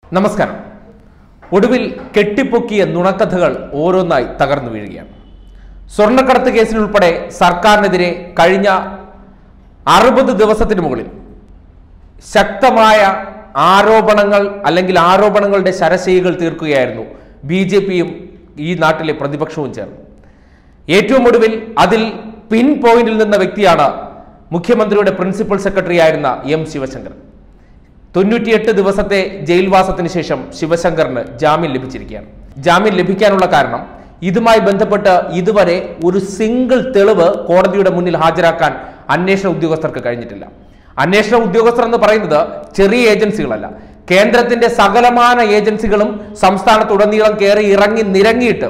നമസ്കാരം ഒടുവിൽ കെട്ടിപ്പൊക്കിയ നുണക്കഥകൾ ഓരോന്നായി തകർന്നു വീഴുകയാണ് സ്വർണ്ണക്കടത്ത് കേസിലുൾപ്പെടെ സർക്കാരിനെതിരെ കഴിഞ്ഞ അറുപത് ദിവസത്തിന് മുകളിൽ ശക്തമായ ആരോപണങ്ങൾ അല്ലെങ്കിൽ ആരോപണങ്ങളുടെ ശരശൈകൾ തീർക്കുകയായിരുന്നു ബി ജെ പിയും ഈ നാട്ടിലെ പ്രതിപക്ഷവും ചേർന്ന് ഏറ്റവും ഒടുവിൽ അതിൽ പിൻ പോയിന്റിൽ നിന്ന വ്യക്തിയാണ് മുഖ്യമന്ത്രിയുടെ പ്രിൻസിപ്പൽ സെക്രട്ടറി ആയിരുന്ന എം ശിവശങ്കർ തൊണ്ണൂറ്റിയെട്ട് ദിവസത്തെ ജയിൽവാസത്തിന് ശേഷം ശിവശങ്കറിന് ജാമ്യം ലഭിച്ചിരിക്കുകയാണ് ജാമ്യം ലഭിക്കാനുള്ള കാരണം ഇതുമായി ബന്ധപ്പെട്ട് ഇതുവരെ ഒരു സിംഗിൾ തെളിവ് കോടതിയുടെ മുന്നിൽ ഹാജരാക്കാൻ അന്വേഷണ ഉദ്യോഗസ്ഥർക്ക് കഴിഞ്ഞിട്ടില്ല അന്വേഷണ ഉദ്യോഗസ്ഥർ എന്ന് പറയുന്നത് ചെറിയ ഏജൻസികളല്ല കേന്ദ്രത്തിന്റെ സകലമാന ഏജൻസികളും സംസ്ഥാനത്തുടനീളം കയറി ഇറങ്ങി നിരങ്ങിയിട്ട്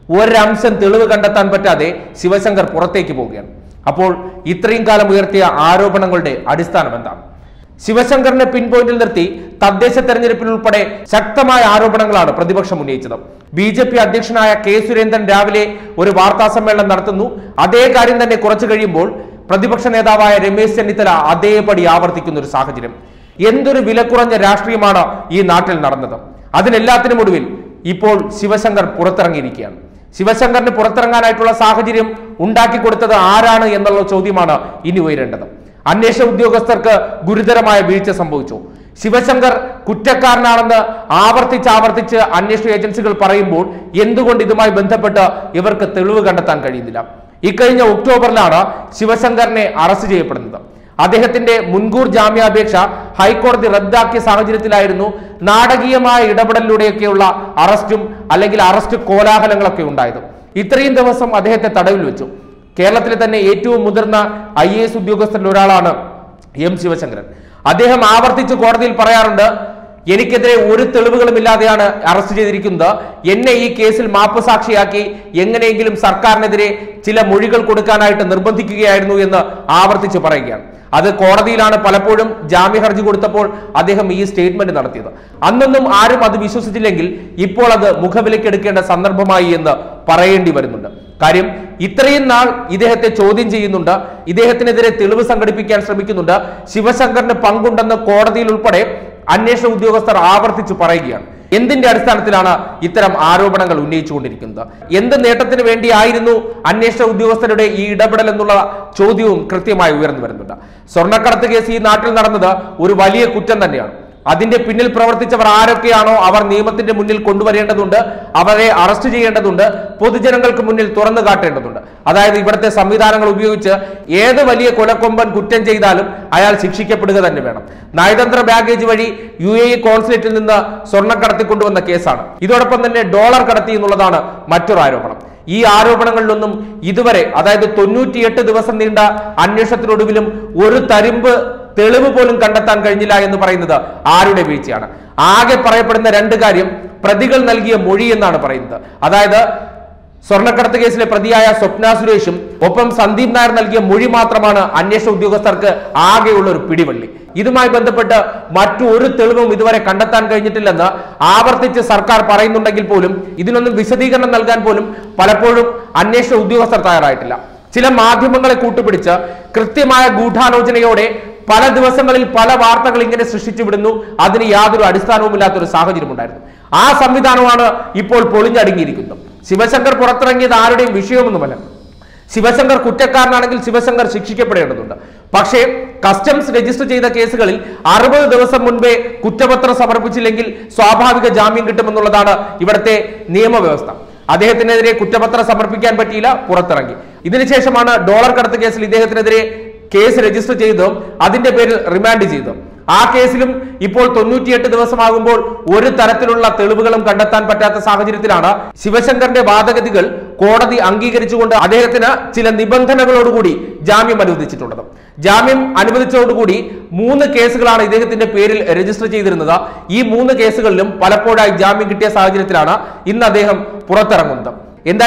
ഒരംശം തെളിവ് കണ്ടെത്താൻ പറ്റാതെ ശിവശങ്കർ പുറത്തേക്ക് പോവുകയാണ് അപ്പോൾ ഇത്രയും കാലം ഉയർത്തിയ ആരോപണങ്ങളുടെ അടിസ്ഥാനം എന്താണ് ശിവശങ്കറിനെ പിൻ പോയിന്റിൽ നിർത്തി തദ്ദേശ തെരഞ്ഞെടുപ്പിൽ ഉൾപ്പെടെ ശക്തമായ ആരോപണങ്ങളാണ് പ്രതിപക്ഷം ഉന്നയിച്ചത് ബി ജെ പി അധ്യക്ഷനായ കെ സുരേന്ദ്രൻ രാവിലെ ഒരു വാർത്താ സമ്മേളനം നടത്തുന്നു അതേ കാര്യം തന്നെ കുറച്ചു കഴിയുമ്പോൾ പ്രതിപക്ഷ നേതാവായ രമേശ് ചെന്നിത്തല അതേപടി ആവർത്തിക്കുന്ന ഒരു സാഹചര്യം എന്തൊരു വിലക്കുറഞ്ഞ രാഷ്ട്രീയമാണ് ഈ നാട്ടിൽ നടന്നത് അതിനെല്ലാത്തിനും ഒടുവിൽ ഇപ്പോൾ ശിവശങ്കർ പുറത്തിറങ്ങിയിരിക്കുകയാണ് ശിവശങ്കറിന് പുറത്തിറങ്ങാനായിട്ടുള്ള സാഹചര്യം ഉണ്ടാക്കി കൊടുത്തത് ആരാണ് എന്നുള്ള ചോദ്യമാണ് ഇനി ഉയരേണ്ടത് അന്വേഷണ ഉദ്യോഗസ്ഥർക്ക് ഗുരുതരമായ വീഴ്ച സംഭവിച്ചു ശിവശങ്കർ കുറ്റക്കാരനാണെന്ന് ആവർത്തിച്ച് ആവർത്തിച്ച് അന്വേഷണ ഏജൻസികൾ പറയുമ്പോൾ എന്തുകൊണ്ട് ഇതുമായി ബന്ധപ്പെട്ട് ഇവർക്ക് തെളിവ് കണ്ടെത്താൻ കഴിയുന്നില്ല ഇക്കഴിഞ്ഞ ഒക്ടോബറിലാണ് ശിവശങ്കറിനെ അറസ്റ്റ് ചെയ്യപ്പെടുന്നത് അദ്ദേഹത്തിന്റെ മുൻകൂർ ജാമ്യാപേക്ഷ ഹൈക്കോടതി റദ്ദാക്കിയ സാഹചര്യത്തിലായിരുന്നു നാടകീയമായ ഇടപെടലിലൂടെയൊക്കെയുള്ള അറസ്റ്റും അല്ലെങ്കിൽ അറസ്റ്റ് കോലാഹലങ്ങളൊക്കെ ഉണ്ടായത് ഇത്രയും ദിവസം അദ്ദേഹത്തെ തടവിൽ വെച്ചു കേരളത്തിലെ തന്നെ ഏറ്റവും മുതിർന്ന ഐ എ എസ് ഉദ്യോഗസ്ഥരിൽ ഒരാളാണ് എം ശിവശങ്കരൻ അദ്ദേഹം ആവർത്തിച്ച് കോടതിയിൽ പറയാറുണ്ട് എനിക്കെതിരെ ഒരു തെളിവുകളും ഇല്ലാതെയാണ് അറസ്റ്റ് ചെയ്തിരിക്കുന്നത് എന്നെ ഈ കേസിൽ മാപ്പ് സാക്ഷിയാക്കി എങ്ങനെയെങ്കിലും സർക്കാരിനെതിരെ ചില മൊഴികൾ കൊടുക്കാനായിട്ട് നിർബന്ധിക്കുകയായിരുന്നു എന്ന് ആവർത്തിച്ച് പറയുകയാണ് അത് കോടതിയിലാണ് പലപ്പോഴും ജാമ്യ ഹർജി കൊടുത്തപ്പോൾ അദ്ദേഹം ഈ സ്റ്റേറ്റ്മെന്റ് നടത്തിയത് അന്നൊന്നും ആരും അത് വിശ്വസിച്ചില്ലെങ്കിൽ ഇപ്പോൾ അത് മുഖവിലക്കെടുക്കേണ്ട സന്ദർഭമായി എന്ന് പറയേണ്ടി വരുന്നുണ്ട് കാര്യം ഇത്രയും നാൾ ഇദ്ദേഹത്തെ ചോദ്യം ചെയ്യുന്നുണ്ട് ഇദ്ദേഹത്തിനെതിരെ തെളിവ് സംഘടിപ്പിക്കാൻ ശ്രമിക്കുന്നുണ്ട് ശിവശങ്കറിന് പങ്കുണ്ടെന്ന് കോടതിയിൽ ഉൾപ്പെടെ അന്വേഷണ ഉദ്യോഗസ്ഥർ ആവർത്തിച്ചു പറയുകയാണ് എന്തിന്റെ അടിസ്ഥാനത്തിലാണ് ഇത്തരം ആരോപണങ്ങൾ ഉന്നയിച്ചുകൊണ്ടിരിക്കുന്നത് എന്ത് നേട്ടത്തിന് വേണ്ടിയായിരുന്നു അന്വേഷണ ഉദ്യോഗസ്ഥരുടെ ഈ ഇടപെടൽ എന്നുള്ള ചോദ്യവും കൃത്യമായി ഉയർന്നു വരുന്നുണ്ട് സ്വർണ്ണക്കടത്ത് കേസ് ഈ നാട്ടിൽ നടന്നത് ഒരു വലിയ കുറ്റം തന്നെയാണ് അതിന്റെ പിന്നിൽ പ്രവർത്തിച്ചവർ ആരൊക്കെയാണോ അവർ നിയമത്തിന്റെ മുന്നിൽ കൊണ്ടുവരേണ്ടതുണ്ട് അവരെ അറസ്റ്റ് ചെയ്യേണ്ടതുണ്ട് പൊതുജനങ്ങൾക്ക് മുന്നിൽ തുറന്നു കാട്ടേണ്ടതുണ്ട് അതായത് ഇവിടുത്തെ സംവിധാനങ്ങൾ ഉപയോഗിച്ച് ഏത് വലിയ കൊലക്കൊമ്പൻ കുറ്റം ചെയ്താലും അയാൾ ശിക്ഷിക്കപ്പെടുക തന്നെ വേണം നയതന്ത്ര ബാഗേജ് വഴി യു എ ഇ കോൺസുലേറ്റിൽ നിന്ന് സ്വർണ്ണം കടത്തിക്കൊണ്ടുവന്ന കേസാണ് ഇതോടൊപ്പം തന്നെ ഡോളർ കടത്തി എന്നുള്ളതാണ് മറ്റൊരു ആരോപണം ഈ ആരോപണങ്ങളിലൊന്നും ഇതുവരെ അതായത് തൊണ്ണൂറ്റിയെട്ട് ദിവസം നീണ്ട അന്വേഷണത്തിനൊടുവിലും ഒരു തരിമ്പ് തെളിവ് പോലും കണ്ടെത്താൻ കഴിഞ്ഞില്ല എന്ന് പറയുന്നത് ആരുടെ വീഴ്ചയാണ് ആകെ പറയപ്പെടുന്ന രണ്ട് കാര്യം പ്രതികൾ നൽകിയ മൊഴി എന്നാണ് പറയുന്നത് അതായത് സ്വർണ്ണക്കടത്ത് കേസിലെ പ്രതിയായ സ്വപ്ന സുരേഷും ഒപ്പം സന്ദീപ് നായർ നൽകിയ മൊഴി മാത്രമാണ് അന്വേഷണ ഉദ്യോഗസ്ഥർക്ക് ആകെയുള്ള ഒരു പിടിവള്ളി ഇതുമായി ബന്ധപ്പെട്ട് മറ്റു ഒരു തെളിവും ഇതുവരെ കണ്ടെത്താൻ കഴിഞ്ഞിട്ടില്ലെന്ന് ആവർത്തിച്ച് സർക്കാർ പറയുന്നുണ്ടെങ്കിൽ പോലും ഇതിനൊന്നും വിശദീകരണം നൽകാൻ പോലും പലപ്പോഴും അന്വേഷണ ഉദ്യോഗസ്ഥർ തയ്യാറായിട്ടില്ല ചില മാധ്യമങ്ങളെ കൂട്ടുപിടിച്ച് കൃത്യമായ ഗൂഢാലോചനയോടെ പല ദിവസങ്ങളിൽ പല വാർത്തകൾ ഇങ്ങനെ സൃഷ്ടിച്ചു വിടുന്നു അതിന് യാതൊരു അടിസ്ഥാനവുമില്ലാത്ത ഒരു സാഹചര്യം ഉണ്ടായിരുന്നു ആ സംവിധാനമാണ് ഇപ്പോൾ പൊളിഞ്ഞടുങ്ങിയിരിക്കുന്നത് ശിവശങ്കർ പുറത്തിറങ്ങിയത് ആരുടെയും വിഷയമൊന്നുമല്ല ശിവശങ്കർ കുറ്റക്കാരനാണെങ്കിൽ ശിവശങ്കർ ശിക്ഷിക്കപ്പെടേണ്ടതുണ്ട് പക്ഷേ കസ്റ്റംസ് രജിസ്റ്റർ ചെയ്ത കേസുകളിൽ അറുപത് ദിവസം മുൻപേ കുറ്റപത്രം സമർപ്പിച്ചില്ലെങ്കിൽ സ്വാഭാവിക ജാമ്യം കിട്ടുമെന്നുള്ളതാണ് ഇവിടുത്തെ നിയമവ്യവസ്ഥ അദ്ദേഹത്തിനെതിരെ കുറ്റപത്രം സമർപ്പിക്കാൻ പറ്റിയില്ല പുറത്തിറങ്ങി ഇതിനുശേഷമാണ് ഡോളർ കടത്ത് കേസിൽ ഇദ്ദേഹത്തിനെതിരെ കേസ് രജിസ്റ്റർ ചെയ്തതും അതിന്റെ പേരിൽ റിമാൻഡ് ചെയ്തതും ആ കേസിലും ഇപ്പോൾ തൊണ്ണൂറ്റിയെട്ട് ദിവസമാകുമ്പോൾ ഒരു തരത്തിലുള്ള തെളിവുകളും കണ്ടെത്താൻ പറ്റാത്ത സാഹചര്യത്തിലാണ് ശിവശങ്കറിന്റെ വാദഗതികൾ കോടതി അംഗീകരിച്ചുകൊണ്ട് അദ്ദേഹത്തിന് ചില നിബന്ധനകളോടുകൂടി ജാമ്യം അനുവദിച്ചിട്ടുള്ളത് ജാമ്യം അനുവദിച്ചതോടുകൂടി മൂന്ന് കേസുകളാണ് ഇദ്ദേഹത്തിന്റെ പേരിൽ രജിസ്റ്റർ ചെയ്തിരുന്നത് ഈ മൂന്ന് കേസുകളിലും പലപ്പോഴായി ജാമ്യം കിട്ടിയ സാഹചര്യത്തിലാണ് ഇന്ന് അദ്ദേഹം പുറത്തിറങ്ങുന്നത് എന്തായാലും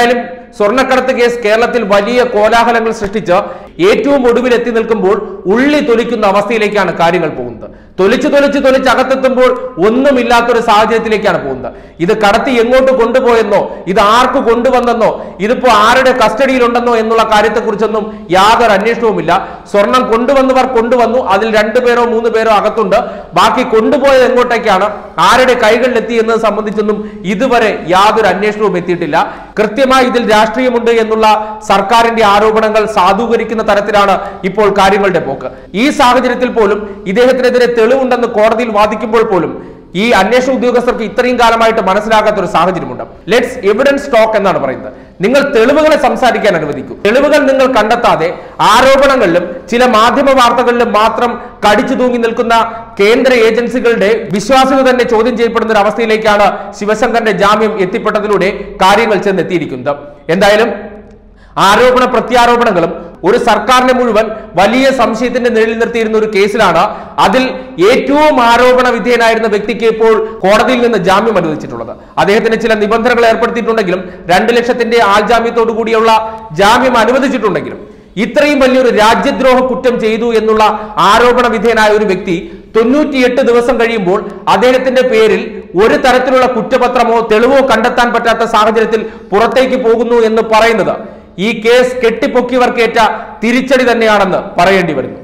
സ്വർണ്ണക്കടത്ത് കേസ് കേരളത്തിൽ വലിയ കോലാഹലങ്ങൾ സൃഷ്ടിച്ച് ഏറ്റവും ഒടുവിൽ എത്തി നിൽക്കുമ്പോൾ ഉള്ളി തൊലിക്കുന്ന അവസ്ഥയിലേക്കാണ് കാര്യങ്ങൾ പോകുന്നത് തൊലിച്ച് തൊലിച്ച് തൊലിച്ച് അകത്തെത്തുമ്പോൾ ഒന്നുമില്ലാത്തൊരു സാഹചര്യത്തിലേക്കാണ് പോകുന്നത് ഇത് കടത്തി എങ്ങോട്ട് കൊണ്ടുപോയെന്നോ ഇത് ആർക്ക് കൊണ്ടുവന്നെന്നോ ഇതിപ്പോ ആരുടെ കസ്റ്റഡിയിലുണ്ടെന്നോ എന്നുള്ള കാര്യത്തെക്കുറിച്ചൊന്നും യാതൊരു അന്വേഷണവുമില്ല സ്വർണം കൊണ്ടുവന്നവർ കൊണ്ടുവന്നു അതിൽ രണ്ടുപേരോ മൂന്ന് പേരോ അകത്തുണ്ട് ബാക്കി കൊണ്ടുപോയത് എങ്ങോട്ടേക്കാണ് ആരുടെ കൈകളിലെത്തി എന്നത് സംബന്ധിച്ചൊന്നും ഇതുവരെ യാതൊരു അന്വേഷണവും എത്തിയിട്ടില്ല കൃത്യമായി ഇതിൽ രാഷ്ട്രീയമുണ്ട് എന്നുള്ള സർക്കാരിന്റെ ആരോപണങ്ങൾ സാധൂകരിക്കുന്ന തരത്തിലാണ് ഇപ്പോൾ കാര്യങ്ങളുടെ പോക്ക് ഈ സാഹചര്യത്തിൽ പോലും ഇദ്ദേഹത്തിനെതിരെ തെളിവുണ്ടെന്ന് കോടതിയിൽ വാദിക്കുമ്പോൾ പോലും ഈ അന്വേഷണ ഉദ്യോഗസ്ഥർക്ക് ഇത്രയും കാലമായിട്ട് മനസ്സിലാകാത്ത ഒരു സാഹചര്യമുണ്ട് ലെറ്റ്സ് എവിഡൻസ് ടോക്ക് എന്നാണ് പറയുന്നത് നിങ്ങൾ തെളിവുകളെ സംസാരിക്കാൻ അനുവദിക്കൂ തെളിവുകൾ നിങ്ങൾ കണ്ടെത്താതെ ആരോപണങ്ങളിലും ചില മാധ്യമ വാർത്തകളിലും മാത്രം കടിച്ചു തൂങ്ങി നിൽക്കുന്ന കേന്ദ്ര ഏജൻസികളുടെ വിശ്വാസ്യത തന്നെ ചോദ്യം ചെയ്യപ്പെടുന്ന ഒരു അവസ്ഥയിലേക്കാണ് ശിവശങ്കറിന്റെ ജാമ്യം എത്തിപ്പെട്ടതിലൂടെ കാര്യങ്ങൾ ചെന്നെത്തിയിരിക്കുന്നത് എന്തായാലും ആരോപണ പ്രത്യാരോപണങ്ങളും ഒരു സർക്കാരിനെ മുഴുവൻ വലിയ സംശയത്തിന്റെ നിഴലിൽ നിർത്തിയിരുന്ന ഒരു കേസിലാണ് അതിൽ ഏറ്റവും ആരോപണ വിധേയനായിരുന്ന വ്യക്തിക്ക് ഇപ്പോൾ കോടതിയിൽ നിന്ന് ജാമ്യം അനുവദിച്ചിട്ടുള്ളത് അദ്ദേഹത്തിന് ചില നിബന്ധനകൾ ഏർപ്പെടുത്തിയിട്ടുണ്ടെങ്കിലും രണ്ട് ലക്ഷത്തിന്റെ ആൾജാമ്യത്തോടു കൂടിയുള്ള ജാമ്യം അനുവദിച്ചിട്ടുണ്ടെങ്കിലും ഇത്രയും വലിയൊരു രാജ്യദ്രോഹ കുറ്റം ചെയ്തു എന്നുള്ള ആരോപണ വിധേയനായ ഒരു വ്യക്തി തൊണ്ണൂറ്റിയെട്ട് ദിവസം കഴിയുമ്പോൾ അദ്ദേഹത്തിന്റെ പേരിൽ ഒരു തരത്തിലുള്ള കുറ്റപത്രമോ തെളിവോ കണ്ടെത്താൻ പറ്റാത്ത സാഹചര്യത്തിൽ പുറത്തേക്ക് പോകുന്നു എന്ന് പറയുന്നത് ഈ കേസ് കെട്ടിപ്പൊക്കിയവർക്കേറ്റ തിരിച്ചടി തന്നെയാണെന്ന് പറയേണ്ടി വരുന്നു